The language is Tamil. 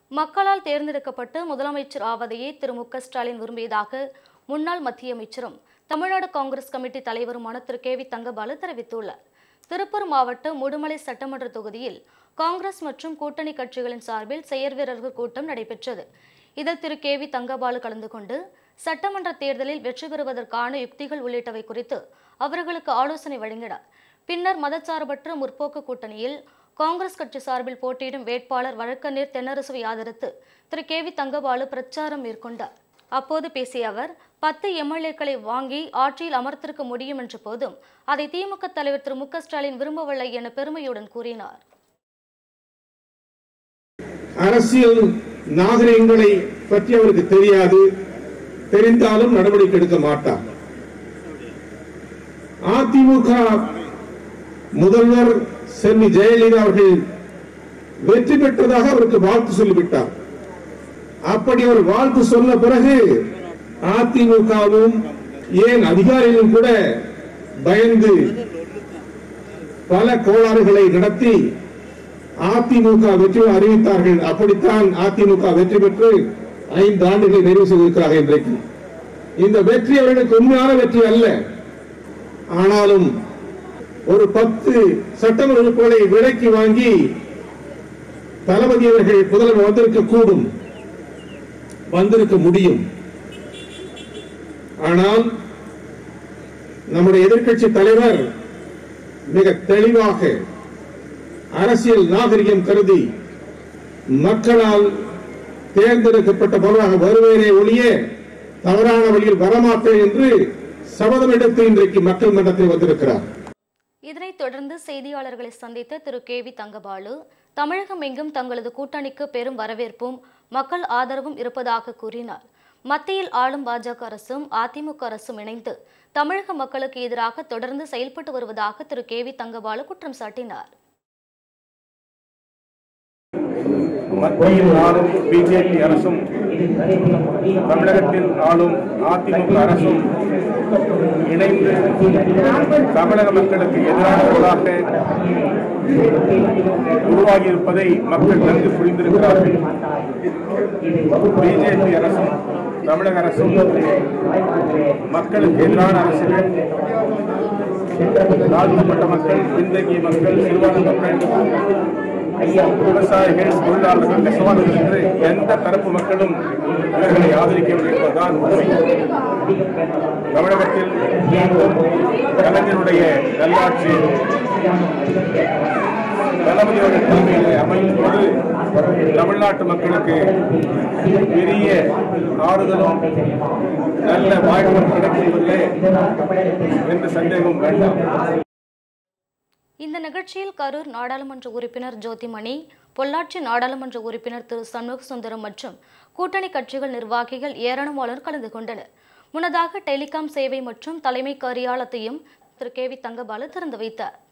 மக்களால் தேர்ந்தெடுக்கப்பட்டு முதலமைச்சர் ஆவதையே திரு மு க ஸ்டாலின் விரும்பியதாக முன்னாள் மத்திய அமைச்சரும் தமிழ்நாடு காங்கிரஸ் கமிட்டி தலைவருமான திரு கே வி தங்கபாலு தெரிவித்துள்ளார் திருப்பூர் மாவட்டம் முடுமலை சட்டமன்ற தொகுதியில் காங்கிரஸ் மற்றும் கூட்டணி கட்சிகளின் சார்பில் செயற் வீரர்கள் கூட்டம் நடைபெற்றது இதில் திரு கே வி தங்கபாலு கலந்து கொண்டு சட்டமன்ற தேர்தலில் வெற்றி பெறுவதற்கான யுக்திகள் உள்ளிட்டவை குறித்து அவர்களுக்கு ஆலோசனை வழங்கினார் பின்னர் மதச்சார்பற்ற முற்போக்கு கூட்டணியில் காங்கிரஸ் கட்சி சார்பில் போட்டியிடும் வேட்பாளர் வழக்கறிஞர் தென்னரசுவை ஆதரித்து திரு கே வி தங்கபாலு பிரச்சாரம் மேற்கொண்டார் அப்போது பேசிய அவர் பத்து எம்எல்ஏக்களை வாங்கி ஆட்சியில் அமர்த்திருக்க முடியும் என்ற போதும் அதை திமுக தலைவர் திரு மு க ஸ்டாலின் விரும்பவில்லை என பெருமையுடன் கூறினார் அரசியல் நாகரிகங்களை பற்றி அவருக்கு தெரியாது தெரிந்தாலும் நடவடிக்கை எடுக்க மாட்டார் அதிமுக முதல்வர் செல்வி ஜெயலலிதா அவர்கள் வெற்றி பெற்றதாக அவருக்கு வாழ்த்து சொல்லிவிட்டார் அப்படி அவர் வாழ்த்து சொன்ன பிறகு அதிமுகவும் ஏன் அதிகாரிகளும் கூட பயந்து பல கோளாறுகளை நடத்தி அதிமுக வெற்றி அறிவித்தார்கள் அப்படித்தான் அதிமுக வெற்றி பெற்று ஐந்து ஆண்டுகளை நிறைவு செய்திருக்கிறார்கள் இன்றைக்கு இந்த வெற்றி அவர்களுக்கு உண்மையான வெற்றி அல்ல ஆனாலும் ஒரு பத்து சட்டமன்ற உறுப்பினர்களை விலைக்கு வாங்கி தளபதி அவர்கள் முதல்வர் வந்திருக்க கூடும் வந்திருக்க முடியும் ஆனால் நம்முடைய எதிர்க்கட்சி தலைவர் மிக தெளிவாக அரசியல் நாகரிகம் கருதி மக்களால் தேர்ந்தெடுக்கப்பட்ட பொருளாக வருவேனே ஒழிய தவறான வழியில் வரமாட்டேன் என்று சபதம் எடுத்து இன்றைக்கு மக்கள் மன்றத்தில் வந்திருக்கிறார் இதனைத் தொடர்ந்து செய்தியாளர்களை சந்தித்த திரு கே வி தங்கபாலு தமிழகம் எங்கும் தங்களது கூட்டணிக்கு பெரும் வரவேற்பும் மக்கள் ஆதரவும் இருப்பதாக கூறினார் மத்தியில் ஆளும் பாஜக அரசும் அதிமுக அரசும் இணைந்து தமிழக மக்களுக்கு எதிராக தொடர்ந்து செயல்பட்டு வருவதாக திரு கே வி தங்கபாலு குற்றம் சாட்டினார் மத்தியில் ஆளும் பிஜேபி அரசும் தமிழகத்தில் ஆளும் அதிமுக அரசும் இணைந்து தமிழக மக்களுக்கு எதிரானவர்களாக உருவாகியிருப்பதை மக்கள் நன்கு புரிந்திருக்கிறார்கள் பிஜேபி அரசும் தமிழக அரசும் மக்களுக்கு எதிரான அரசுகள் தாழ்த்தப்பட்ட மக்கள் பின்தங்கிய மக்கள் சிறுபான்மை மக்கள் விவசாயிகள் தொழிலாளர்கள் நெசவாளர்கள் என்று எந்த தரப்பு மக்களும் இவர்களை ஆதரிக்கவில்லை என்பதுதான் உண்மை தமிழகத்தில் கலைஞருடைய நல்லாட்சி தளபதி அவர்கள் தலைமையிலே அமையும் போது தமிழ்நாட்டு மக்களுக்கு பெரிய ஆறுதலும் நல்ல வாய்ப்பும் கிடைப்பதில்லை என்று சந்தேகம் வேண்டாம் இந்த நிகழ்ச்சியில் கரூர் நாடாளுமன்ற உறுப்பினர் ஜோதிமணி பொள்ளாச்சி நாடாளுமன்ற உறுப்பினர் திரு சண்முக சுந்தரம் மற்றும் கூட்டணி கட்சிகள் நிர்வாகிகள் ஏராளமானோர் கலந்து கொண்டனர் முன்னதாக டெலிகாம் சேவை மற்றும் தலைமை காரியாலயத்தையும் திரு கே வி தங்கபாலு திறந்து வைத்தார்